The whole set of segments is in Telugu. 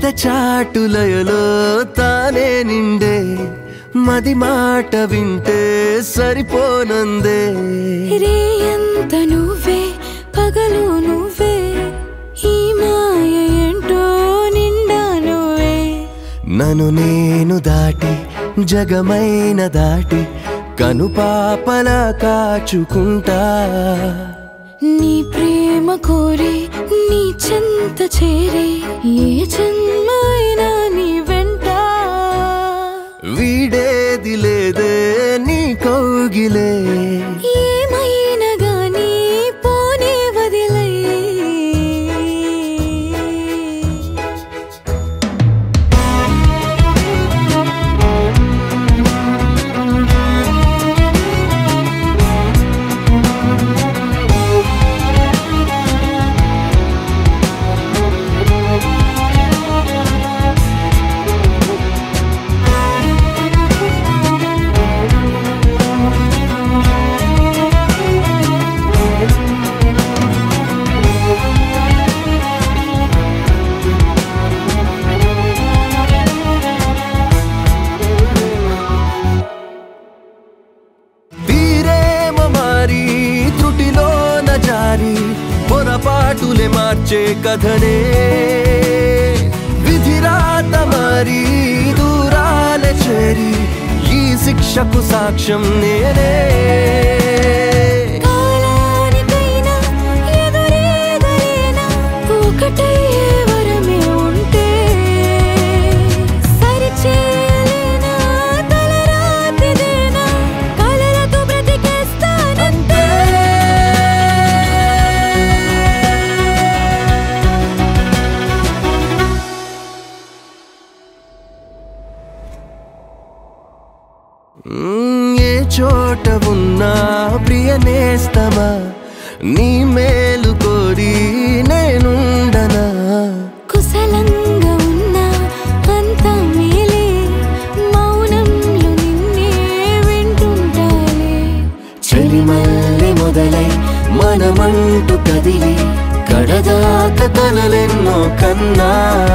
ఎద చాటులయలో తానే నిండే మది మాట వింటే సరిపోనందే రేయంత నువ్వే పగలు నువ్వే ఈ మాయ ఏంటో నిండా నువ్వే నన్ను నేను దాటి జగమైన దాటి కనుపాపలా కాచుకుంటా నీ ప్రేమ కోరి నీ చెంత చేరి ఏ జన్మైనా నీ వెంట వీడేది లేదే నీ కౌగిలే ఏమైనా గానీ పోనే వదిలై వీరేమ మారి త్రుటిలోన జారి పొరపాటులే మార్చే కథనే విధిరాత మారి దూరాల చేరి ఈ శిక్షకు సాక్ష్యం నేనే కాలానికైనా ఎదురేదైనా ఒకటే వరమే ఉంటే సరిచేయలేనా తలరాతిదేనా కలలతో బ్రతికేస్తానంటే మ్మ్, ఏ చోట ఉన్నా ప్రియ నేస్తమా నీ మేలు కోరి నేనుండనా కుశలంగా ఉన్నా అంతా మేలే మౌనంలో నిన్నే వింటుంటాలే చెలిమల్లి మొదలై మనమంటూ కదిలి కడదాక కలలెన్నో కన్నా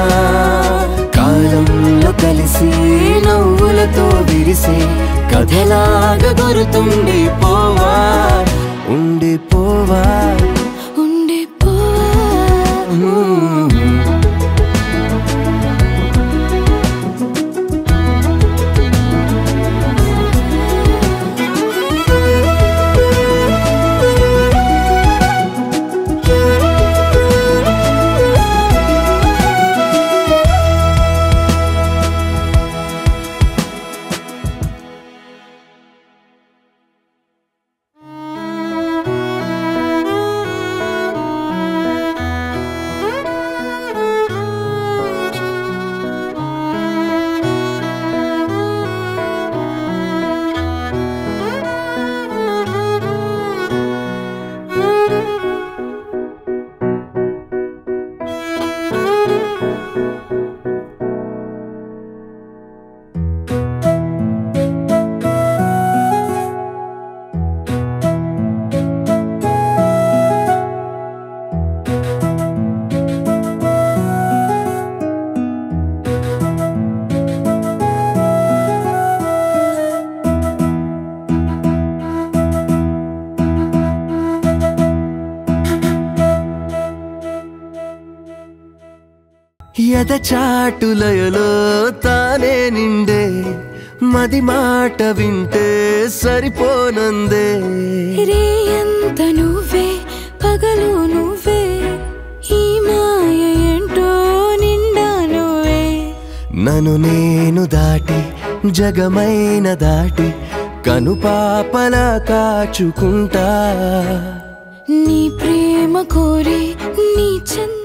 కాలంలో కలిసి నవ్వులతో విరిసే కథలాగా గురుతుండి పోవా ఉండిపోవా ఉండిపోవా మ్మ్. ఎద చాటులయలో తానే నిండే మది మాట వింటే సరిపోనందే రేయంత నువ్వే పగలు నువ్వే ఈ మాయ ఏంటో నిండా నువ్వే నన్ను నేను దాటి జగమైన దాటి కనుపాపలా కాచుకుంటా నీ ప్రేమ కోరి నీ చెంత